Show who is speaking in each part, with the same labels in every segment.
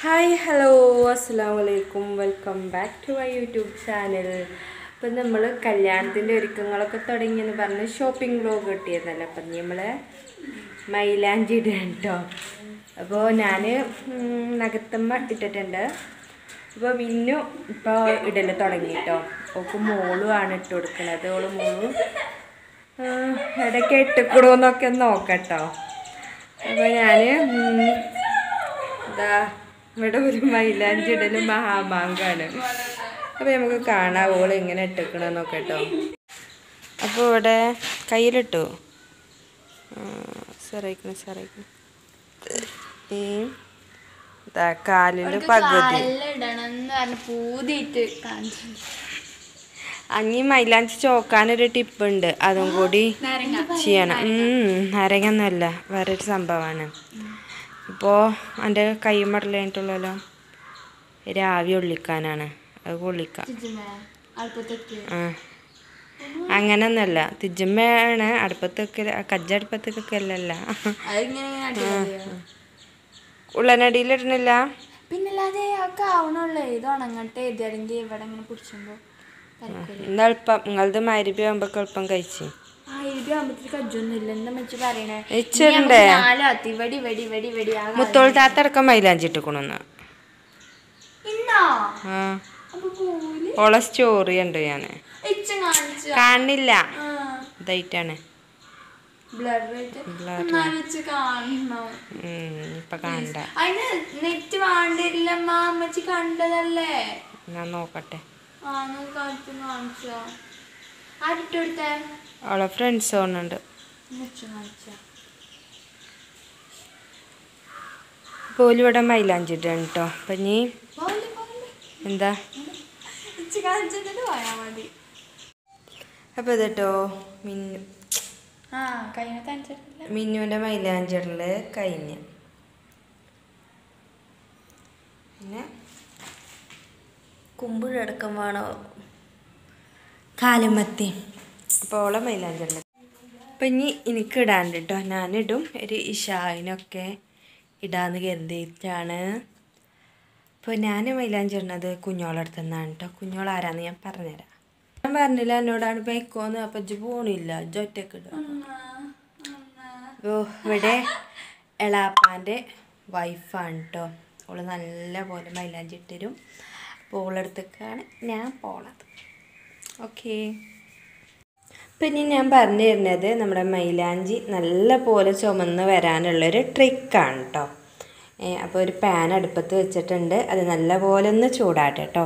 Speaker 1: Hi hello അസ്സാം വലൈക്കും welcome back to my YouTube channel അപ്പം നമ്മൾ കല്യാണത്തിൻ്റെ ഒരുക്കങ്ങളൊക്കെ തുടങ്ങിയെന്ന് പറഞ്ഞ് ഷോപ്പിംഗ് വ്ലോഗ് കിട്ടിയതല്ലേ അപ്പം നമ്മൾ മൈലാഞ്ചി ഇടാൻ കേട്ടോ അപ്പോൾ ഞാൻ നഗത്തമ്മ ഇട്ടിട്ടുണ്ട് അപ്പോൾ മിന്നു ഇപ്പോൾ ഇടല് തുടങ്ങി കേട്ടോ ഓക്ക് മോളുമാണ് ഇട്ട് കൊടുക്കുന്നത് ഓള് മോള് ആ, ഇടയ്ക്ക് ഇട്ടിക്കൂടോന്നൊക്കെ നോക്കട്ടോ അപ്പോൾ ഞാൻ ഇതാ ഇവിടെ ഒരു മൈലാഞ്ചി ഇടലും മഹാമാങ്കാണ് അപ്പോൾ നമുക്ക് കാണാം ഓള് എങ്ങനെ ഇട്ടേക്കണമെന്നൊക്കെ കേട്ടോ അപ്പോൾ ഇവിടെ കയ്യിലിട്ടു സെറയിക്കണം സെറയിക്കണം ഈ ഇതാ കാലിൽ പകുതി
Speaker 2: ഇടണം എന്ന് പറഞ്ഞ് പൂതിയിട്ട് കാണിച്ചു
Speaker 1: അഞ്ഞി മൈലാഞ്ചി ചോക്കാനൊരു ടിപ്പ് ഉണ്ട് അതും കൂടി ചെയ്യണം ഉം, നാരങ്ങയൊന്നുമല്ല വേറൊരു സംഭവമാണ് ഇപ്പോൾ എൻ്റെ കൈ മടലായിട്ടുള്ളല്ലോ രാവി ഒള്ളിക്കാനാണ് അത് കൊള്ളിക്കാം
Speaker 2: അടുപ്പത്തൊക്കെ
Speaker 1: ആ അങ്ങനൊന്നല്ല തിജമ്മയാണ് അടുപ്പത്തൊക്കെ കജ്ജടുപ്പത്തൊക്കെ അല്ലല്ല
Speaker 2: അതിങ്ങനെ ഇങ്ങനെ അടിപൊളിയാ.
Speaker 1: ഉള്ളനടിയിലിടണില്ല
Speaker 2: പിന്നല്ലാതെ ഒക്കെ ആവണുള്ളൂ ഇത് ഉണങ്ങട്ടെ എഴുതിയാണെങ്കിൽ ഇവിടെ ഇങ്ങനെ പിടിച്ചുമ്പോ
Speaker 1: എന്താ എളുപ്പം നിങ്ങളത് മരുഭി ആകുമ്പോൾ എളുപ്പം കഴിച്ച്
Speaker 2: ആ എഴുതി ആകുമ്പത്തിൽ കജ്ജൊന്നും ഇല്ല എന്താ വെച്ച് പറയണേ
Speaker 1: ഇച്ചുണ്ടേ
Speaker 2: നാലാത്തി വെടി വെടി വെടി വെടി ആ
Speaker 1: മുത്തോൾ താത്തടക്കം മൈലാഞ്ചി ഇട്ടുക്കണമെന്ന്
Speaker 2: ഇന്നോ
Speaker 1: ആ
Speaker 2: അപ്പൊ പോല്
Speaker 1: ഓളെ സ്റ്റോറി ഉണ്ട് ഞാൻ
Speaker 2: ഇച്ച കാണിച്ചു
Speaker 1: കാണില്ല
Speaker 2: ആ
Speaker 1: ഇതായിട്ടാണ്
Speaker 2: ബ്ലർ എന്നാലും ഇച്ച് കാണണം
Speaker 1: ഉം, ഇപ്പൊ കാണണ്ട
Speaker 2: അതിന് നെറ്റ് വേണ്ടില്ല അമ്മച്ചി കണ്ടതല്ലേ
Speaker 1: ഞാൻ നോക്കട്ടെ
Speaker 2: ആ കാണിച്ചു കാണിച്ചോ ആരിട്ട് കൊടുത്തേ
Speaker 1: അവളെ ഫ്രണ്ട്സ് തോന്നുന്നുണ്ട്
Speaker 2: നെറ്റ് കാണിച്ചോ
Speaker 1: പോലും ഇവിടെ മൈലാഞ്ചി ഇട്ടാണ് കേട്ടോ അപ്പം നീ
Speaker 2: പോലെ പോലെ
Speaker 1: എന്താ
Speaker 2: ഇച്ച് കാണിച്ചിട്ട് പോയാ മതി
Speaker 1: അപ്പോൾ ഇതട്ടോ മിന്നു
Speaker 2: ആ കഴിഞ്ഞ കാണിച്ചിട്ടില്ല
Speaker 1: മിന്നുവിൻ്റെ മൈലാഞ്ചി ഇടല് കഴിഞ്ഞ് പിന്നെ കുമ്പിഴടക്കം വേണോ കാലുമത്തി അപ്പോൾ ഓളെ മൈലാഞ്ചി ഇടല് അപ്പം ഇനി എനിക്ക് ഇടാണ്ട് കേട്ടോ ഞാനിടും ഒരു ഇഷാവിനൊക്കെ ഇടാന്ന് കരുതിയിട്ടാണ് അപ്പോൾ ഞാൻ മൈലാഞ്ചി ഇടുന്നത് കുഞ്ഞോളടുത്ത് നിന്നാണ് കേട്ടോ കുഞ്ഞോൾ ആരാന്ന് ഞാൻ പറഞ്ഞുതരാം ഞാൻ പറഞ്ഞില്ല എന്നോടാണ് ബൈക്കോന്ന് അപ്പം ഇജ്ജ് പോണില്ല ഇജ്ജ് ഒറ്റക്ക് ഇടും അപ്പോൾ ഇവിടെ എളാപ്പാൻ്റെ വൈഫാണ് കേട്ടോ ഓള് നല്ല പോലെ മൈലാഞ്ചി ഇട്ടരും അപ്പോൾ ഓളടുത്തേക്കാണ് ഞാൻ പോണത് ഓക്കേ പിന്നെ ഞാൻ പറഞ്ഞു തരുന്നത് നമ്മുടെ മൈലാഞ്ചി നല്ല പോലെ ചുമന്ന് വരാനുള്ളൊരു ട്രിക്കാണ് കേട്ടോ അപ്പോൾ ഒരു പാൻ അടുപ്പത്ത് വെച്ചിട്ടുണ്ട് അത് നല്ല പോലെ ഒന്ന് ചൂടാട്ടെ കേട്ടോ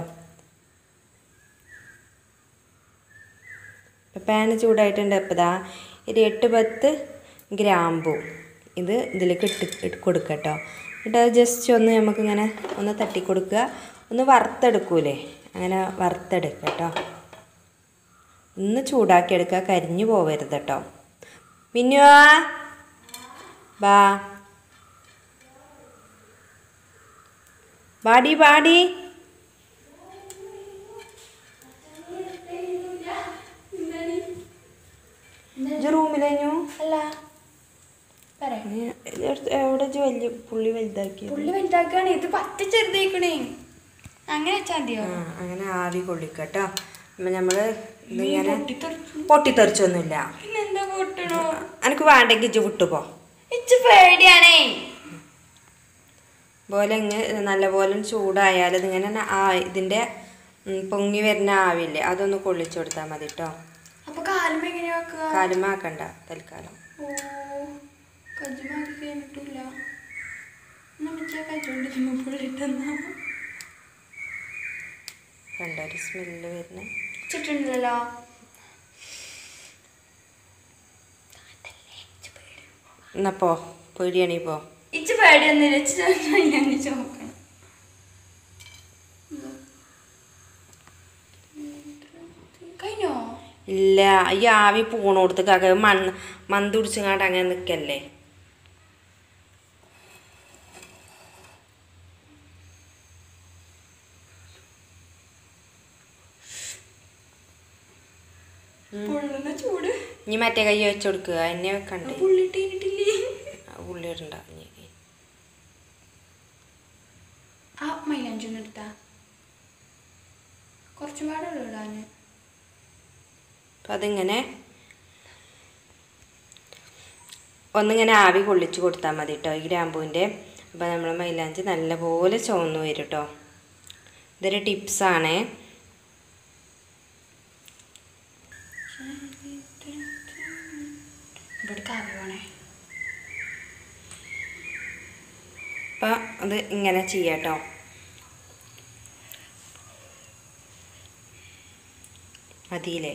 Speaker 1: ഇപ്പോൾ പാൻ ചൂടായിട്ടുണ്ട് അപ്പോൾ ഇതാ ഒരു എട്ട് പത്ത് ഗ്രാമ്പു ഇത് ഇതിലേക്ക് ഇട്ട് ഇട്ട് കൊടുക്കുക കേട്ടോ എന്നിട്ട് അത് ജസ്റ്റ് ഒന്ന് നമുക്കിങ്ങനെ ഒന്ന് തട്ടി കൊടുക്കുക ഒന്ന് വറുത്തെടുക്കൂലേ അങ്ങനെ വറുത്തെടുക്കുക കേട്ടോ ഒന്ന് ചൂടാക്കി എടുക്കുക കരിഞ്ഞു പോവരുത് കേട്ടോ മിന്നുവാ ബാ ബാടി ബാടി ഇജ്ജ് റൂമിലേഞ്ഞു
Speaker 2: അല്ല പറയാം
Speaker 1: നീ ഇത് എടുത്ത് എവിടെ ഇജ്ജ് വലിയ പുള്ളി വലുതാക്കിയത്
Speaker 2: പുള്ളി വലുതാക്കാണ് ഇത് പറ്റ ചെറുതേക്കണേ അങ്ങനെ വെച്ചാൽ മതിയോ
Speaker 1: ആ അങ്ങനെ ആവി കൊള്ളിക്കട്ടോ അപ്പം നമ്മൾ ഇതിങ്ങനെ പൊട്ടിത്തെറിച്ചൊന്നുമില്ല
Speaker 2: പിന്നെന്താ പൊട്ടണോ
Speaker 1: എനിക്ക് വേണ്ടെങ്കിൽ ഇജ്ജ് വിട്ടുപോ
Speaker 2: ഇച്ച് പേടിയാണേ
Speaker 1: പോലെ ഇങ്ങനെ നല്ലപോലെ ചൂടായാൽ ഇതിങ്ങനെ ന- ആ ഇതിൻ്റെ ഉം, പൊങ്ങി വരുന്ന ആവില്ലേ അതൊന്ന് കൊള്ളിച്ചു കൊടുത്താൽ മതി കേട്ടോ
Speaker 2: അപ്പൊ കാലുമ്പ എങ്ങനെയാ വെക്കുക
Speaker 1: കാലുമാക്കണ്ട തൽക്കാലം
Speaker 2: ഓ കജ്ജുമാക്കി കഴിഞ്ഞിട്ടില്ല നമ്മച്ചാ കജ്ജോണ്ടിരിക്കുമ്പോ പുള്ളിട്ടെന്നാ
Speaker 1: കണ്ട ഒരു സ്മെല്ല് വരുന്നത്
Speaker 2: ചുറ്റുണ്ടല്ലോ
Speaker 1: എന്നാ പോ പേടിയാണീ പോ
Speaker 2: ഇച്ച് പേടിയൊന്നുമില്ല ഇച്ച് ഞാൻ ചോക്കണം കഴിഞ്ഞോ
Speaker 1: ഇല്ല ഈ ആവി പോണോടത്തേക്കൊക്കെ മണ്ണ് മന്ത് പിടിച്ചങ്ങാണ്ട് അങ്ങനെ നിൽക്കല്ലേ
Speaker 2: പൊള്ളുന്ന ചൂട്
Speaker 1: ഇനി മറ്റേ കൈ വെച്ച് കൊടുക്കുക എന്നെ വെക്കണ്ടേ
Speaker 2: പുള്ളിട്ട് കഴിഞ്ഞിട്ടില്ലേ
Speaker 1: ഉള്ളി ഇടണ്ട ഇനി
Speaker 2: മൈലാഞ്ചൊന്നും എടുത്താ കുറച്ചും പാടെ ഉള്ളു ഇടാൻ
Speaker 1: അപ്പം അതിങ്ങനെ ഒന്നിങ്ങനെ ആവി കൊള്ളിച്ച് കൊടുത്താൽ മതി കേട്ടോ ഈ ഗ്രാമ്പൂവിൻ്റെ അപ്പോൾ നമ്മൾ മൈലാഞ്ചി നല്ലപോലെ ചുവന്ന് വരും കേട്ടോ ഇതൊരു ടിപ്സാണേ
Speaker 2: ഇവിടെ കാവ്യ വേണേ
Speaker 1: അപ്പം അത് ഇങ്ങനെ ചെയ്യാം കേട്ടോ മതിയില്ലേ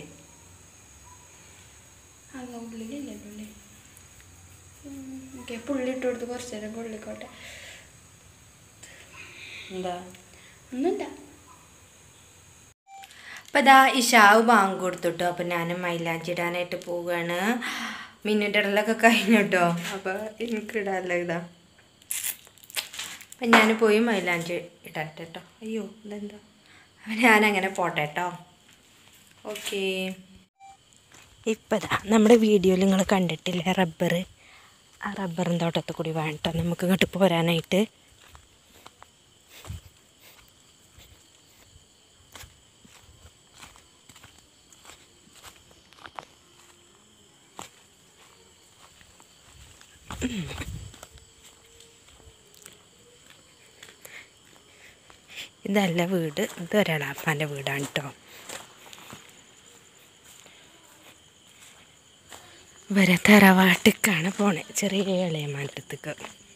Speaker 2: അത് ഉള്ളിലില്ലല്ലോ ഉള്ളി ഓക്കെ പുള്ളി ഇട്ട് കൊടുത്ത് കുറച്ച് നേരം പുള്ളിക്കോട്ടെ
Speaker 1: എന്താ
Speaker 2: ഒന്നുമില്ല
Speaker 1: അപ്പം ഇതാ ഇഷാവ് ബാങ്ക് കൊടുത്തുട്ടോ അപ്പം ഞാൻ മൈലാഞ്ചി ഇടാനായിട്ട് പോവുകയാണ് മിന്നിൻ്റെ ഇടലൊക്കെ കഴിഞ്ഞു കേട്ടോ അപ്പോൾ എനിക്ക് ഇടാമല്ലോ ഇതാ അപ്പം ഞാൻ പോയി മൈലാഞ്ചി ഇടട്ടെ കേട്ടോ അയ്യോ ഇതെന്താ അപ്പം ഞാനങ്ങനെ പോട്ടെ കേട്ടോ ഓക്കേ ഇപ്പം ഇതാ നമ്മുടെ വീഡിയോയിൽ നിങ്ങൾ കണ്ടിട്ടില്ലേ റബ്ബർ ആ റബ്ബറിൻ തോട്ടത്തിൽ കൂടി വേണം കേട്ടോ നമുക്ക് ഇങ്ങോട്ട് പോരാനായിട്ട് ഇതല്ല വീട് ഇത് ഒരാളാപ്പാൻ്റെ വീടാണ് കേട്ടോ ഇവരെ തറവാട്ടിക്കാണ് പോണേ ചെറിയ ഇളയമാൻ്റെ അടുത്തേക്ക്